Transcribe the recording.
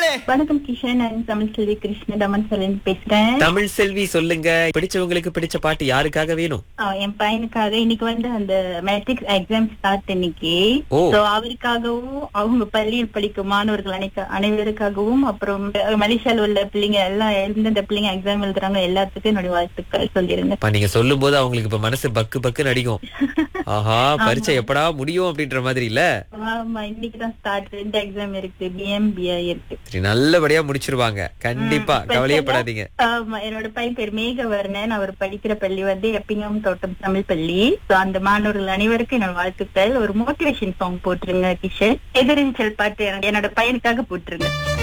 வணக்கம் கிஷன் நான் தமிழ் செல்வி கிருஷ்ணதமன் சொல்லி பேசுறேன் தமிழ் செல்வி சொல்லுங்க பிடிச்சவங்களுக்கு பிடிச்ச பாட்டு யாருக்காக வேணும் ஆ, என் பையனுக்காக இன்னைக்கு வந்து அந்த மெட்ரிக் எக்ஸாம் ஸ்டார்ட் இன்னைக்கு ஓ. So, அவருக்காகவும் அவங்க பள்ளியில் படிக்கும் மாணவர்கள் அனைக்க- அனைவருக்காகவும் அப்புறம் மலேசியால உள்ள பிள்ளைங்க எல்லாம் எந்தெந்த பிள்ளைங்க எக்ஸாம் எழுதுறாங்க எல்லாத்துக்கும் என்னுடைய வாழ்த்துக்கள் சொல்லிருங்க இப்ப நீங்க சொல்லும் போது அவங்களுக்கு இப்ப மனசு பக்கு பக்குன்னு அடிக்கும் ஆஹா பரீட்சை எப்படா முடியும் அப்படின்ற மாதிரி இல்ல ஆமா இன்னைக்கு தான் ஸ்டார்ட் ரெண்டு எக்ஸாம் இருக்கு பிஎம்பிஐ இருக்கு சரி நல்லபடியா முடிச்சிருவாங்க கண்டிப்பா ம், கவலையப்படாதீங்க ஆமா என்னோட பையன் பேர் மேகவர்ணன் அவர் படிக்கிற பள்ளி வந்து எப்பிங்கம் தோட்டம் தமிழ் பள்ளி So, அந்த மாணவர்கள் அனைவருக்கும் என்னோட வாழ்த்துக்கள் ஒரு மோட்டிவேஷன் சாங் போட்டுருங்க கிஷன் எதிர்நீச்சல் பாட்டு என்னோட பையனுக்காக போட்டுருங்க